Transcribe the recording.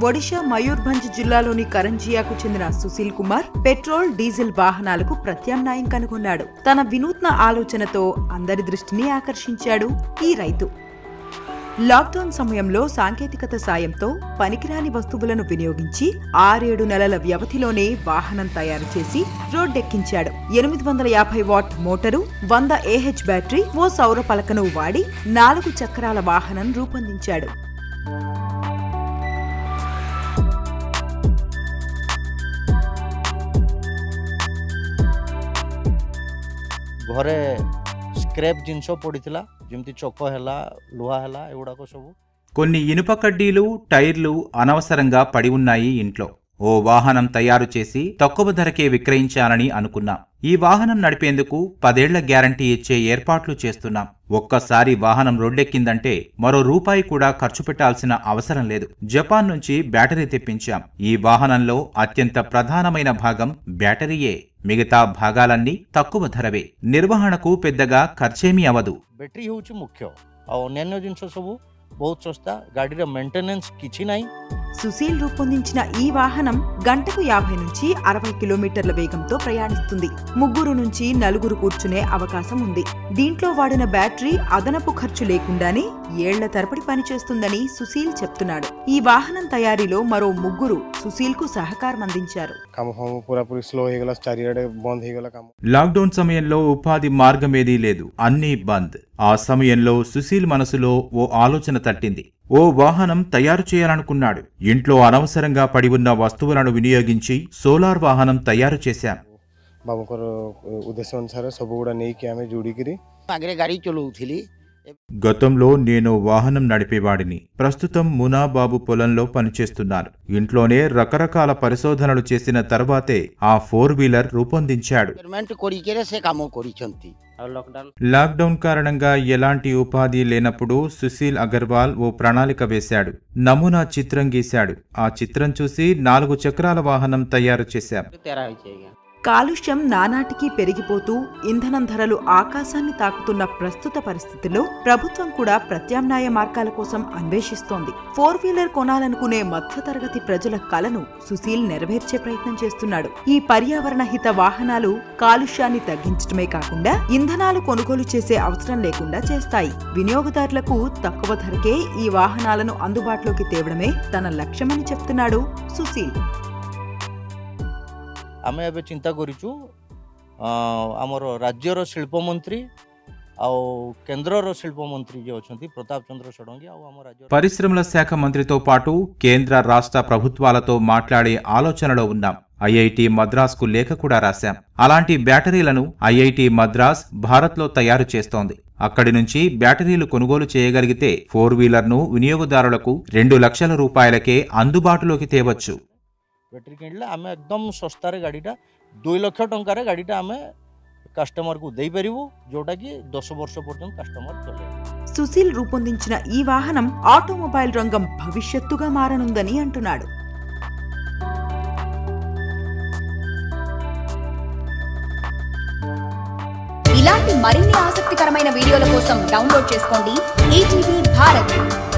ఒడిషా మయూర్భంజ్ జిల్లాలోని కరంజియాకు చెందిన Sushil Kumar petrol diesel వాహనాలకు ప్రత్యామ్నాయం కనుగొన్నాడు తన వినూత్న ఆలోచనతో అందరి దృష్టిని ఆకర్షించాడు ఈ రైతు లాక్డౌన్ సమయంలో సాంకేతికత సాయంతో పనికిరాని వస్తువులను వినియోగించి ఆరేడు నెలల వ్యవధిలోనే వాహనం తయారు చేసి రోడ్డెక్కించాడు ఎనిమిది వందల యాభై వాట్ మోటారు వంద ఏహెచ్ బ్యాటరీ ఓ సౌర పలకను వాడి నాలుగు చక్రాల వాహనం రూపొందించాడు ଘରେ ସ୍କ୍ରେପ୍ ଜିନିଷ ପଡ଼ିଥିଲା ଯେମିତି ଚକ ହେଲା ଲୁହା ହେଲା ଏଗୁଡ଼ାକ ସବୁ కొన్ని ఇనుప కడ్డీలు టైర్లు అనవసరంగా పడి ఉన్నాయి ఇంట్లో ఓ వాహనం తయారు చేసి తక్కువ ధరకే విక్రయించాలని అనుకున్నాం ఈ వాహనం నడిపేందుకు పదేళ్ల గ్యారంటీ ఇచ్చే ఏర్పాట్లు చేస్తున్నాం ఒక్కసారి వాహనం రోడ్డెక్కిందంటే మరో రూపాయి కూడా ఖర్చు పెట్టాల్సిన అవసరం లేదు జపాన్ నుంచి బ్యాటరీ తెప్పించాం ఈ వాహనంలో అత్యంత ప్రధానమైన భాగం బ్యాటరీయే మిగతా భాగాలన్నీ తక్కువ ధరవే నిర్వహణకు పెద్దగా ఖర్చేమీ అవదు ବ୍ୟାଟେରୀ ହେଉଛି ମୁଖ୍ୟ ଆଉ ଅନ୍ୟାନ୍ୟ ଜିନିଷ ସବୁ ବହୁତ ଶସ୍ତା ଗାଡ଼ିର ମେଣ୍ଟେନାନ୍ସ କିଛି ନାହିଁ సుశీల్ రూపొందించిన ఈ వాహనం గంటకు యాభై నుంచి అరవై కిలోమీటర్ల వేగంతో ప్రయాణిస్తుంది ముగ్గురు నుంచి నలుగురు కూర్చునే అవకాశం ఉంది దీంట్లో వాడిన బ్యాటరీ అదనపు ఖర్చు లేకుండానే ఏళ్ల తరబడి పనిచేస్తుందని సుశీల్ చెప్తున్నాడు ఈ వాహనం తయారీలో మరో ముగ్గురు సుశీల్ కు సహకారం అందించారు କାମ ଫାମ ପୁରାପୁରି ସ୍ଲୋ ହେଇଗଲା ଚାରିଆଡ଼େ ବନ୍ଦ ହେଇଗଲା କାମ లాక్డౌన్ సమయంలో ఉపాధి మార్గమేదీ లేదు అన్నీ బంద్ ఆ సమయంలో సుశీల్ మనసులో ఓ ఆలోచన తట్టింది ఓ వాహనం తయారు చేయాలనుకున్నాడు ఇంట్లో అనవసరంగా పడి ఉన్న వస్తువులను వినియోగించి సోలార్ వాహనం తయారు చేశాం ବାବୁଙ୍କର ଉଦ୍ଦେଶ୍ୟ ଅନୁସାରେ ସବୁଗୁଡ଼ା ନେଇକି ଆମେ ଯୋଡ଼ିକିରି ଆଗରେ ଗାଡ଼ି ଚଲାଉଥିଲି గతంలో నేను వాహనం నడిపేవాడిని ప్రస్తుతం మునాబాబు పొలంలో పనిచేస్తున్నాను ఇంట్లోనే రకరకాల పరిశోధనలు చేసిన తర్వాతే ఆ ఫోర్ వీలర్ రూపొందించాడు ଏକ୍ସପେରିମେଣ୍ଟ କରିକିରି ସେ କାମ କରିଛନ୍ତି ଆଉ ଲକଡାଉନ లాక్డౌన్ కారణంగా ఎలాంటి ఉపాధి లేనప్పుడు సుశీల్ అగర్వాల్ ఓ ప్రణాళిక వేశాడు నమూనా చిత్రం గీశాడు ఆ చిత్రం చూసి నాలుగు చక్రాల వాహనం తయారు చేశాం ତେରା ହେଇଛି ଆଜ୍ଞା కాలుష్యం నానాటికి పెరిగిపోతూ ఇంధనం ధరలు ఆకాశాన్ని తాకుతున్న ప్రస్తుత పరిస్థితిలో ప్రభుత్వం కూడా ప్రత్యామ్నాయ మార్గాల కోసం అన్వేషిస్తోంది ఫోర్ వీలర్ కొనాలనుకునే మధ్యతరగతి ప్రజల కలను సుశీల్ నెరవేర్చే ప్రయత్నం చేస్తున్నాడు ఈ పర్యావరణ హిత వాహనాలు కాలుష్యాన్ని తగ్గించడమే కాకుండా ఇంధనాలు కొనుగోలు చేసే అవసరం లేకుండా చేస్తాయి వినియోగదారులకు తక్కువ ధరకే ఈ వాహనాలను అందుబాటులోకి తేవడమే తన లక్ష్యమని చెప్తున్నాడు సుశీల్ ଆମେ ଏବେ ଚିନ୍ତା କରିଛୁ ଅ, ଆମର ରାଜ୍ୟର ଶିଳ୍ପମନ୍ତ୍ରୀ ଆଉ କେନ୍ଦ୍ରର ଶିଳ୍ପମନ୍ତ୍ରୀ ଯିଏ ଅଛନ୍ତି ପ୍ରତାପ ଚନ୍ଦ୍ର ଷଡ଼ଙ୍ଗୀ ଆଉ ଆମ ରାଜ୍ୟର పరిశ్రమల శాఖ మంత్రితో పాటు కేంద్ర రాష్ట్ర ప్రభుత్వాలతో మాట్లాడే ఆలోచనలో ఉన్నాం ఐఐటి మద్రాస్కు లేఖ కూడా రాశాం అలాంటి బ్యాటరీలను ఐఐటి మద్రాస్ భారత్లో తయారు చేస్తోంది అక్కడి నుంచి బ్యాటరీలు కొనుగోలు చేయగలిగితే ఫోర్ వీలర్ను వినియోగదారులకు రెండు లక్షల రూపాయలకే అందుబాటులోకి తేవచ్చు ବ୍ୟାଟେରୀ କିଣିଲେ ଆମେ ଏକଦମ ଶସ୍ତାରେ ଗାଡ଼ିଟା ଦୁଇ ଲକ୍ଷ ଟଙ୍କାରେ ଗାଡ଼ିଟା ଆମେ କଷ୍ଟମରକୁ ଦେଇପାରିବୁ ଯେଉଁଟାକି ଦଶ ବର୍ଷ ପର୍ଯ୍ୟନ୍ତ କଷ୍ଟମର ଚଲେଇବ సుశీల్ రూపొందించిన ఈ వాహనం ఆటోమొబైల్ రంగం భవిష్యత్తుగా మారనుందని అంటున్నాడు ఇలాంటి మరిన్ని ఆసక్తికరమైన వీడియోల కోసం డౌన్లోడ్ చేసుకోండి ఈటీవీ భారత్